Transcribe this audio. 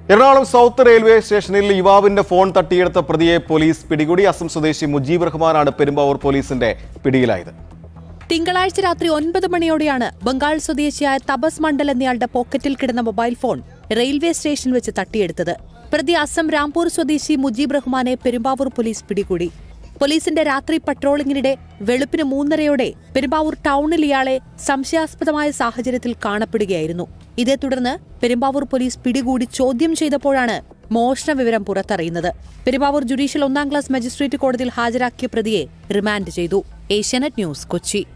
Ernakulam south railway സ്റ്റേഷനിൽ യുവാവിന്റെ phone തട്ടിയെടുത്ത പ്രതിയെ പോലീസ് പിടികൂടി അസം സ്വദേശി മുജീബ് റഹ്മാനാണ് പെരുമ്പാവൂർ പോലീസിന്റെ പിടിയിലായത് തിങ്കളാഴ്ച രാത്രി ഒൻപത് മണിയോടെയാണ് ബംഗാൾ സ്വദേശിയായ തപസ് മണ്ഡൽ എന്നയാളുടെ പോക്കറ്റിൽ കിടന്ന മൊബൈൽ ഫോൺ റെയിൽവേ സ്റ്റേഷനിൽ വെച്ച് തട്ടിയെടുത്തത് പ്രതി അസം രാംപൂർ സ്വദേശി മുജീബ് റഹ്മാനെ പെരുമ്പാവൂർ പോലീസ് പിടികൂടി പോലീസിന്റെ രാത്രി പട്രോളിംഗിനിടെ വെളുപ്പിന് മൂന്നരയോടെ പെരുമ്പാവൂർ ടൗണിൽ ഇയാളെ സംശയാസ്പദമായ സാഹചര്യത്തിൽ കാണപ്പെടുകയായിരുന്നു ഇതേ തുടർന്ന് പെരുമ്പാവൂർ പോലീസ് പിടികൂടി ചോദ്യം ചെയ്തപ്പോഴാണ് മോഷണ വിവരം പുറത്തറിയുന്നത് പെരുമ്പാവൂർ ജുഡീഷ്യൽ ഒന്നാം ക്ലാസ് മജിസ്ട്രേറ്റ് കോടതിയിൽ ഹാജരാക്കിയ പ്രതിയെ റിമാൻഡ് ചെയ്തു ഏഷ്യാനെറ്റ് ന്യൂസ് കൊച്ചി